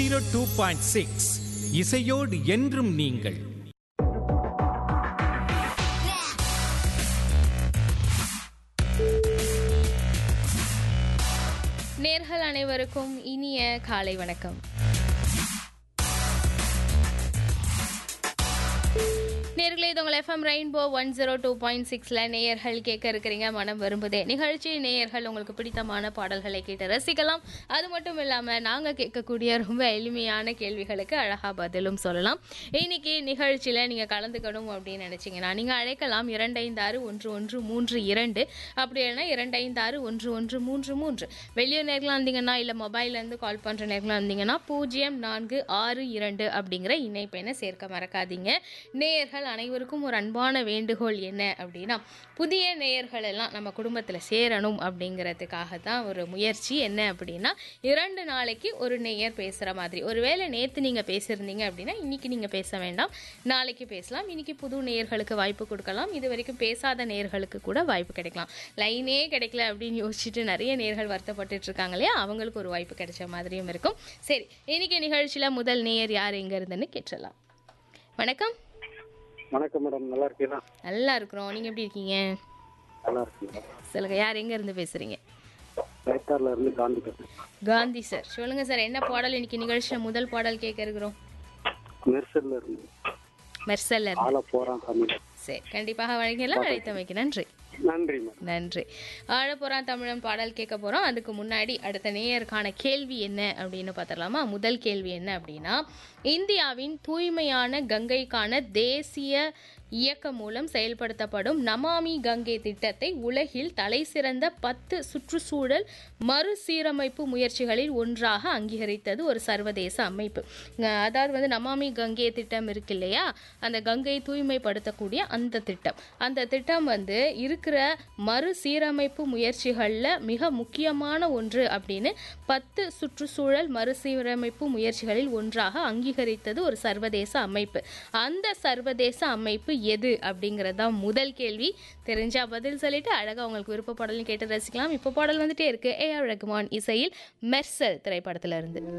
zero two point six இசையோடு என்றும் நீங்கள் நேர்கள் அனைவருக்கும் இனிய காலை வணக்கம் நேர்களே இது உங்கள் FM rainbow one zero two point சிக்ஸில் நேயர்கள் கேட்க இருக்கிறீங்க மனம் விரும்புதே நிகழ்ச்சி நேயர்கள் உங்களுக்கு பிடித்தமான பாடல்களை கேட்டு ரசிக்கலாம் அது மட்டும் இல்லாமல் நாங்கள் கேட்கக்கூடிய ரொம்ப எளிமையான கேள்விகளுக்கு அழகாக பதிலும் சொல்லலாம் இன்னைக்கு நிகழ்ச்சியில் நீங்கள் கலந்துக்கணும் அப்படின்னு நினச்சிங்கன்னா நீங்கள் அழைக்கலாம் இரண்டைந்து ஆறு ஒன்று ஒன்று மூன்று இரண்டு அப்படி இல்லைன்னா இரண்டைந்து ஆறு ஒன்று ஒன்று மூன்று மூன்று வெளியூர் நேர்களாக இருந்தீங்கன்னா இல்லை மொபைல்லேருந்து கால் பண்ணுற நேர்களாக இருந்தீங்கன்னா பூஜ்ஜியம் நான்கு ஆறு இரண்டு அப்படிங்கிற இணைப்பெண்ணை சேர்க்க மறக்காதீங்க நேயர்கள் அனைவருக்கும் ஒரு அன்பான வேண்டுகோள் என்ன அப்படின்னா புதிய நேயர்கள் எல்லாம் நம்ம குடும்பத்தில் சேரணும் அப்படிங்கிறதுக்காக தான் ஒரு முயற்சி என்ன அப்படின்னா இரண்டு நாளைக்கு ஒரு நேயர் பேசுகிற மாதிரி ஒருவேளை நேற்று நீங்கள் பேசியிருந்தீங்க அப்படின்னா இன்னைக்கு நீங்கள் பேச வேண்டாம் நாளைக்கு பேசலாம் இன்னைக்கு புது நேயர்களுக்கு வாய்ப்பு கொடுக்கலாம் இது வரைக்கும் பேசாத நேயர்களுக்கு கூட வாய்ப்பு கிடைக்கலாம் லைனே கிடைக்கல அப்படின்னு யோசிச்சுட்டு நிறைய நேர்கள் வருத்தப்பட்டுட்டு இருக்காங்க இல்லையா அவங்களுக்கு ஒரு வாய்ப்பு கிடைச்ச மாதிரியும் இருக்கும் சரி இன்னைக்கு நிகழ்ச்சியில் முதல் நேயர் யார் எங்க இருந்துன்னு கேட்டுடலாம் வணக்கம் வணக்கம் மேடம் நல்லா இருக்கீங்களா நல்லா இருக்கிறோம் நீங்க எப்படி இருக்கீங்க நல்லா இருக்கு மேடம் சொல்லுங்க யார் எங்க இருந்து பேசுறீங்க ரைத்தார்ல இருந்து காந்தி பேசுறேன் காந்தி சார் சொல்லுங்க சார் என்ன பாடல் இன்னைக்கு நிகழ்ச்சியில் முதல் பாடல் கேட்க இருக்கிறோம் மெர்சல்ல இருந்து மெர்சல்ல இருந்து ஆள போறான் தமிழ் சரி கண்டிப்பாக வழங்கியெல்லாம் அழைத்தமைக்கு நன்றி நன்றி மேடம் நன்றி ஆழப்போறான் தமிழன் பாடல் கேட்க போறோம் அதுக்கு முன்னாடி அடுத்த நேயருக்கான கேள்வி என்ன அப்படின்னு பார்த்துடலாமா முதல் கேள்வி என்ன அப்படின்னா இந்தியாவின் தூய்மையான கங்கைக்கான தேசிய இயக்கம் மூலம் செயல்படுத்தப்படும் நமாமி கங்கை திட்டத்தை உலகில் தலைசிறந்த பத்து சுற்றுச்சூழல் மறுசீரமைப்பு முயற்சிகளில் ஒன்றாக அங்கீகரித்தது ஒரு சர்வதேச அமைப்பு அஹ் அதாவது வந்து நமாமி கங்கை திட்டம் இருக்கு இல்லையா அந்த கங்கை தூய்மைப்படுத்தக்கூடிய அந்த திட்டம் அந்த திட்டம் வந்து இருக்கிற மறுசீரமைப்பு முயற்சிகளில் மிக முக்கியமான ஒன்று அப்படின்னு பத்து சுற்றுச்சூழல் மறுசீரமைப்பு முயற்சிகளில் ஒன்றாக அங்கீகரித்தது ஒரு சர்வதேச அமைப்பு அந்த சர்வதேச அமைப்பு எது அப்படிங்கிறது தான் முதல் கேள்வி தெரிஞ்சா பதில் சொல்லிட்டு அழகாக உங்களுக்கு விருப்ப பாடலும் கேட்டு ரசிக்கலாம் இப்போ பாடல் வந்துட்டே இருக்கு ஏ ஆர் ரகுமான் இசையில் மெர்சல் திரைப்படத்துல இருந்து